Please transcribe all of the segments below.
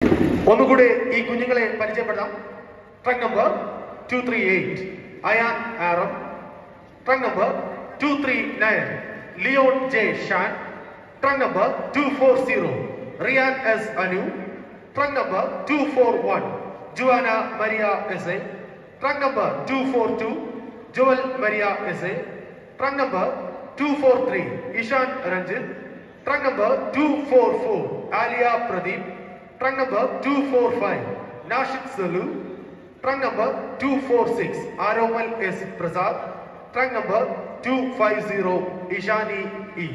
ഒന്നുകൂടെ ഈ കുഞ്ഞുങ്ങളെ പരിചയപ്പെടാം truck number two three eight Ayaan Aram truck number two three nine Leon J Shan truck number two four zero Riyan S Anu truck number two four one Juana Maria S A truck number two four two Jewel Maria S A truck number two four three Ishan Ranjith truck number two four four Aliya Pradeep truck number two four five Nashid Salu truck number two four six Aromal S Prasad truck number two five zero Ishani E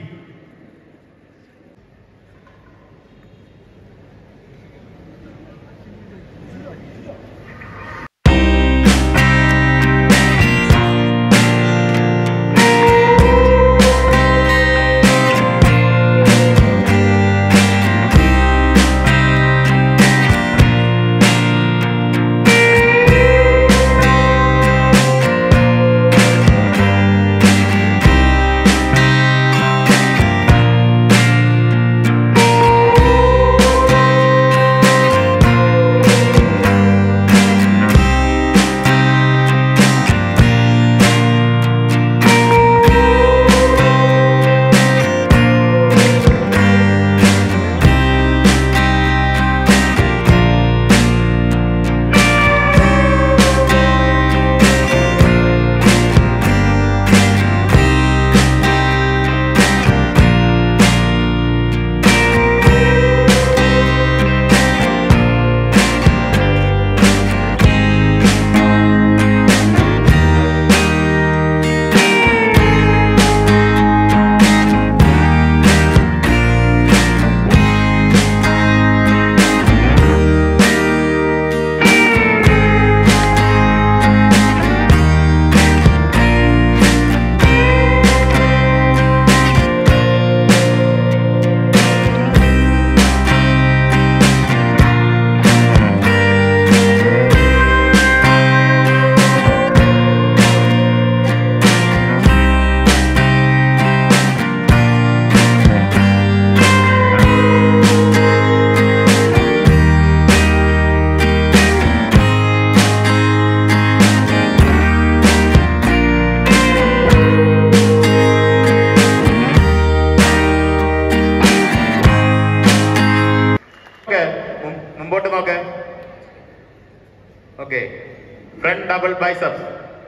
okay മുമ്പോട്ട് നോക്ക് okay front double biceps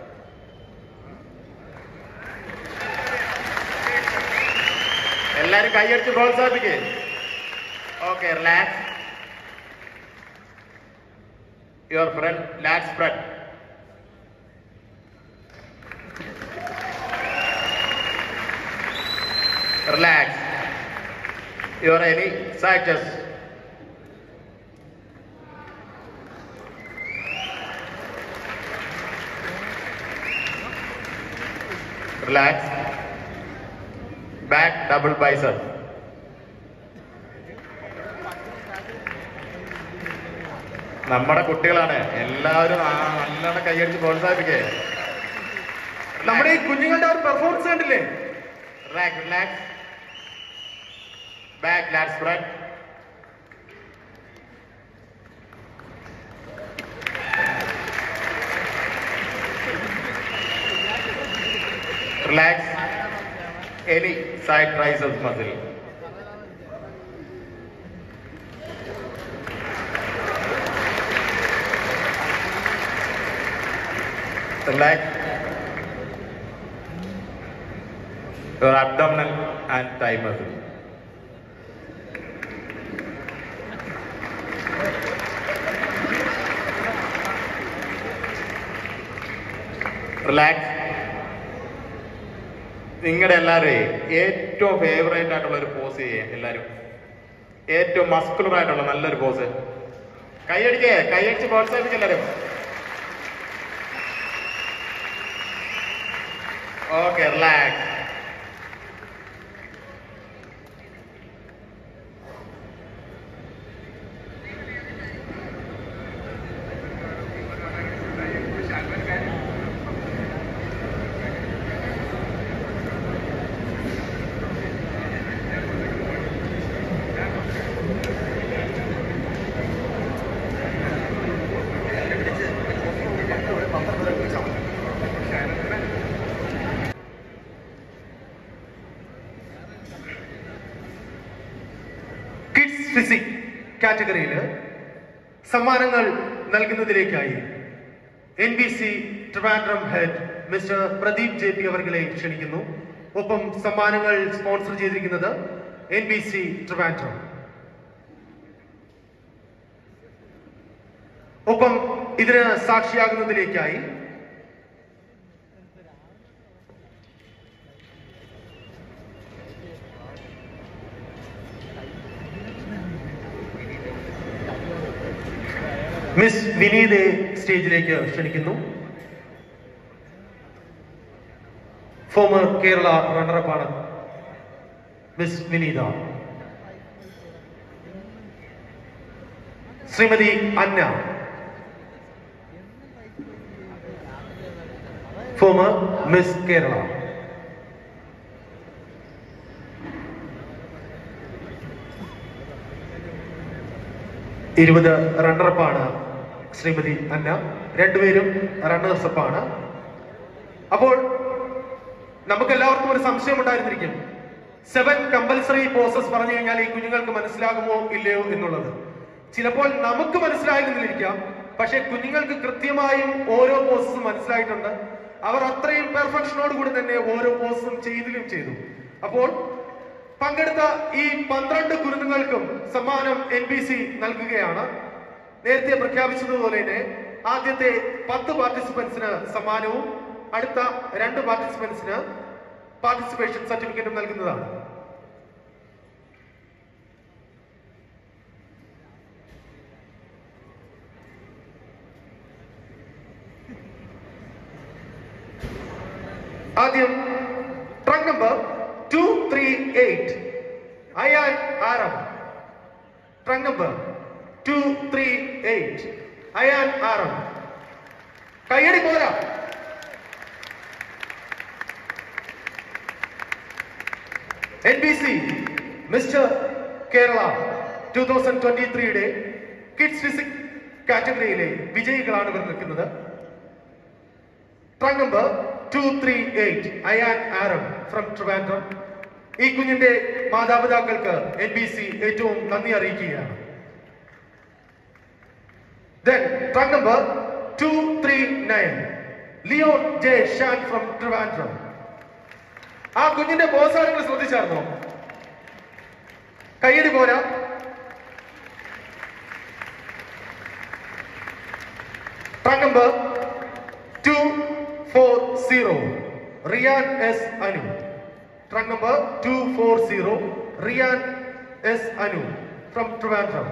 എല്ലാരും കൈയടിച്ച് പ്രോത്സാഹിപ്പിക്കേ okay relax your front lat spread relax your any side chest relax back double bicep നമ്മുടെ കുട്ടികളാണ് എല്ലാവരും ആ നല്ലോണം കൈയടിച്ച് പ്രോത്സാഹിപ്പിക്കേ നമ്മുടെ ഈ കുഞ്ഞുങ്ങളുടെ ഒരു പെർഫോമൻസ് കണ്ടില്ലേ relax relax back lat spread relax any side triceps muscle. Relax your abdominal and thigh muscle. Relax നിങ്ങളുടെ എല്ലാവരെയും ഏറ്റവും ഫേവറേറ്റ് ആയിട്ടുള്ള ഒരു പോസ് ചെയ്യേ എല്ലാവരും ഏറ്റവും മസ്കുലർ ആയിട്ടുള്ള നല്ലൊരു പോസ് കൈയടിക്കേ കൈയടിച്ച് പ്രോത്സാഹിപ്പിക്കുക എല്ലാവരും ഓക്കെ റിലാക്സ് കാറ്റഗറിയിൽ സമ്മാനങ്ങൾ നൽകുന്നതിലേക്കായി N B C Trivandrum head mister Pradeep J P അവർകളെ ക്ഷണിക്കുന്നു ഒപ്പം സമ്മാനങ്ങൾ സ്പോൺസർ ചെയ്തിരിക്കുന്നത് എൻ ബി സി ട്രിവാൻഡ്രം ഒപ്പം ഇതിന് സാക്ഷിയാകുന്നതിലേക്കായി മിസ് വിനീതയെ സ്റ്റേജിലേക്ക് ക്ഷണിക്കുന്നു ഫോമർ കേരള റണ്ണറപ്പാണ് miss Vineetha Shrimati Anna former miss Kerala ഇരുപത് റണ്ണറപ്പാണ് ശ്രീമതി അന്ന രണ്ടുപേരും റണ്ണേഴ്സ് അപ്പാണ് അപ്പോൾ നമുക്ക് എല്ലാവർക്കും ഒരു സംശയം ഉണ്ടായിരുന്നിരിക്കും സെവൻ കമ്പൽസറി പോസസ് പറഞ്ഞു കഴിഞ്ഞാൽ ഈ കുഞ്ഞുങ്ങൾക്ക് മനസ്സിലാകുമോ ഇല്ലയോ എന്നുള്ളത് ചിലപ്പോൾ നമുക്ക് മനസ്സിലായിരുന്നിരിക്കാം പക്ഷെ കുഞ്ഞുങ്ങൾക്ക് കൃത്യമായും ഓരോ പോസസും മനസ്സിലായിട്ടുണ്ട് അവർ അത്രയും പെർഫെക്ഷനോട് കൂടി തന്നെ ഓരോ പോസസും ചെയ്തിലും ചെയ്തു അപ്പോൾ പങ്കെടുത്ത ഈ പന്ത്രണ്ട് കുരുന്നുകൾക്കും സമ്മാനം എൻ ബി സി നൽകുകയാണ് നേരത്തെ പ്രഖ്യാപിച്ചതുപോലെ തന്നെ ആദ്യത്തെ പത്ത് പാർട്ടിസിപ്പൻസിന് സമ്മാനവും അടുത്ത രണ്ട് പാർട്ടിസിപ്പൻസിന് പാർട്ടിസിപ്പേഷൻ സർട്ടിഫിക്കറ്റും നൽകുന്നതാണ് ആദ്യം trunk number two three eight Ayaan Aram trunk number two three eight Ayaan Aram കയ്യടി പോരാ N B C mister Kerala two thousand twenty ത്രീയുടെ കിഡ്സ് ഫിസിക് കാറ്റഗറിയിലെ വിജയികളാണ് ഇവർ നിൽക്കുന്നത് trunk number two three eight Ayaan Aram from Trivandrum ഈ കുഞ്ഞിന്റെ മാതാപിതാക്കൾക്ക് എൻ ബി സി ഏറ്റവും നന്ദി അറിയിക്കുകയാണ് then trunk number two three nine Leon J Shan from Trivandrum ആ കുഞ്ഞിന്റെ പ്രോത്സാഹനങ്ങൾ ശ്രദ്ധിച്ചായിരുന്നോ കയ്യടി പോരാ trunk number two four zero Riyan S Anu trunk number two four zero Riyan S Anu from Trivandrum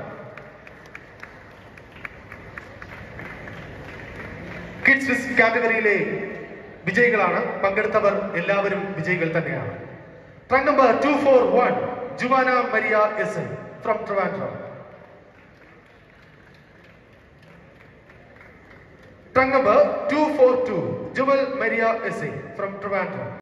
kids physique കാറ്റഗറിയിലെ വിജയികളാണ് പങ്കെടുത്തവർ എല്ലാവരും വിജയികൾ തന്നെയാണ് trunk number two four one Juana Maria S N from Trivandrum trunk number two four two Jewel Maria S A from Trivandrum